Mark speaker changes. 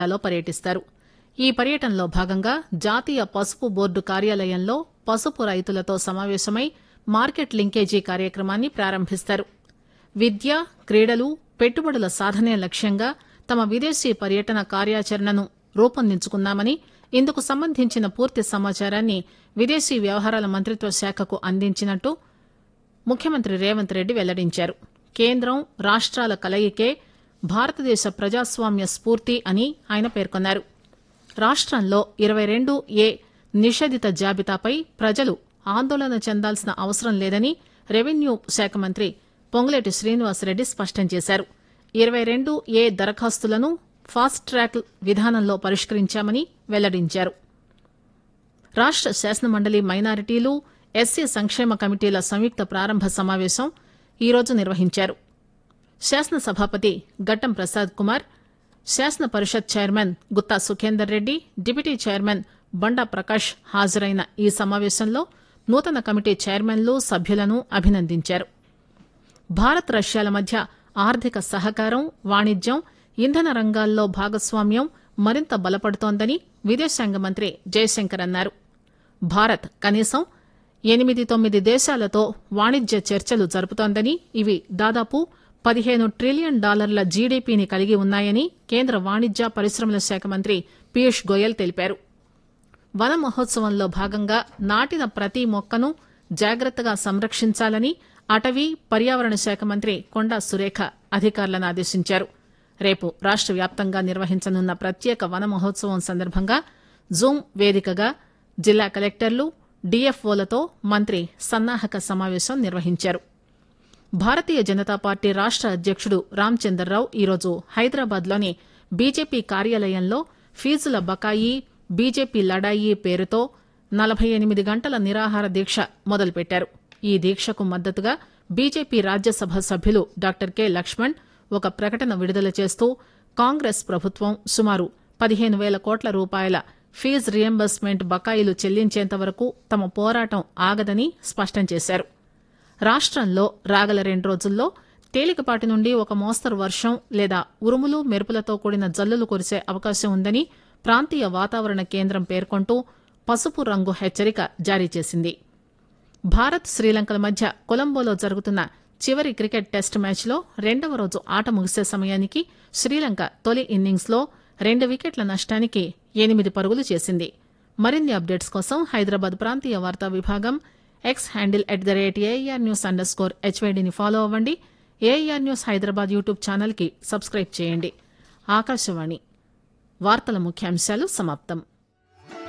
Speaker 1: లో పర్యటిస్తారు ఈ పర్యటనలో భాగంగా జాతీయ పసుపు బోర్డు కార్యాలయంలో పసుపు రైతులతో సమావేశమై మార్కెట్ లింకేజీ కార్యక్రమాన్ని ప్రారంభిస్తారు విద్య క్రీడలు పెట్టుబడుల సాధనే లక్ష్యంగా తమ విదేశీ పర్యటన కార్యాచరణను రూపొందించుకున్నామని ఇందుకు సంబంధించిన పూర్తి సమాచారాన్ని విదేశీ వ్యవహారాల మంత్రిత్వ శాఖకు అందించినట్టు ముఖ్యమంత్రి రేవంత్ రెడ్డి వెల్లడించారు కేంద్రం రాష్ట్రాల కలయికే భారతదేశ ప్రజాస్వామ్య స్ఫూర్తి అని ఆయన పేర్కొన్నారు రాష్ట్రంలో ఇరవై రెండు ఏ నిషేధిత జాబితాపై ప్రజలు ఆందోళన చెందాల్సిన అవసరం లేదని రెవెన్యూ శాఖ మంత్రి పొంగులేటి శ్రీనివాసరెడ్డి స్పష్టం చేశారు ఇరవై రెండు ఏ దరఖాస్తులను ఫాస్ట్ ట్రాక్ విధానంలో పరిష్కరించామని వెల్లడించారు రాష్ట శాసనమండలి మైనారిటీలు ఎస్సీ సంక్షేమ కమిటీల సంయుక్త ప్రారంభ సమావేశం ఈరోజు నిర్వహించారు శాసన సభాపతి గట్టం ప్రసాద్ కుమార్ శాసన పరిషత్ chairman Gutta Sukhender Reddy deputy chairman Banda Prakash హాజరైన ఈ సమావేశంలో నూతన కమిటీ చైర్మన్లు సభ్యులను అభినందించారు భారత్ రష్యాల మధ్య ఆర్థిక సహకారం వాణిజ్యం ఇంధన రంగాల్లో భాగస్వామ్యం మరింత బలపడుతోందని విదేశాంగ మంత్రి జయశంకర్ అన్నారు భారత్ కనీసం ఎనిమిది తొమ్మిది దేశాలతో వాణిజ్య చర్చలు జరుపుతోందని ఇవి దాదాపు పదిహేను ట్రిలియన్ డాలర్ల జీడీపీని కలిగి ఉన్నాయని కేంద్ర వాణిజ్య పరిశ్రమల శాఖ మంత్రి పీయూష్ గోయల్ తెలిపారు వన మహోత్సవంలో భాగంగా నాటిన ప్రతి మొక్కను జాగ్రత్తగా సంరక్షించాలని అటవీ పర్యావరణ శాఖ మంత్రి కొండా సురేఖ అధికారులను ఆదేశించారు రేపు రాష్ట వ్యాప్తంగా నిర్వహించనున్న ప్రత్యేక వన మహోత్సవం సందర్భంగా జూమ్ వేదికగా జిల్లా కలెక్టర్లు డీఎఫ్ఓలతో మంత్రి సన్నాహక సమావేశం నిర్వహించారు భారతీయ జనతా పార్టీ రాష్ట అధ్యక్షుడు రామచందర్రావు ఈరోజు హైదరాబాద్లోని బీజేపీ కార్యాలయంలో ఫీజుల బకాయి బీజేపీ లడాయి పేరుతో నలభై ఎనిమిది గంటల నిరాహార దీక్ష మొదలుపెట్టారు ఈ దీక్షకు మద్దతుగా బీజేపీ రాజ్యసభ సభ్యులు డాక్టర్ కె లక్ష్మణ్ ఒక ప్రకటన విడుదల చేస్తూ కాంగ్రెస్ ప్రభుత్వం సుమారు పదిహేను వేల కోట్ల రూపాయల ఫీజు రియంబర్స్మెంట్ బకాయిలు చెల్లించేంత వరకు తమ పోరాటం ఆగదని స్పష్టం చేశారు రాష్ట్రంలో రాగల రెండు రోజుల్లో తేలికపాటి నుండి ఒక మోస్తరు వర్షం లేదా ఉరుములు మెరుపులతో కూడిన జల్లులు కురిసే అవకాశం ఉందని ప్రాంతీయ వాతావరణ కేంద్రం పేర్కొంటూ పసుపు రంగు హెచ్చరిక జారీ చేసింది భారత్ శ్రీలంకల మధ్య కొలంబోలో జరుగుతున్న చివరి క్రికెట్ టెస్ట్ మ్యాచ్లో రెండవ రోజు ఆట ముగిసే సమయానికి శ్రీలంక తొలి ఇన్నింగ్స్లో రెండు వికెట్ల నష్టానికి ఎనిమిది పరుగులు చేసింది మరిన్ని అప్డేట్స్ కోసం హైదరాబాద్ ప్రాంతీయ వార్తా విభాగం X handle at the rate AR news underscore హెచ్వైడిని ఫాలో అవ్వండి ఏఆర్ న్యూస్ హైదరాబాద్ యూట్యూబ్ ఛానల్కి సబ్స్క్రైబ్ చేయండి ఆకాశవాణి వార్తల ముఖ్యాంశాలు సమాప్తం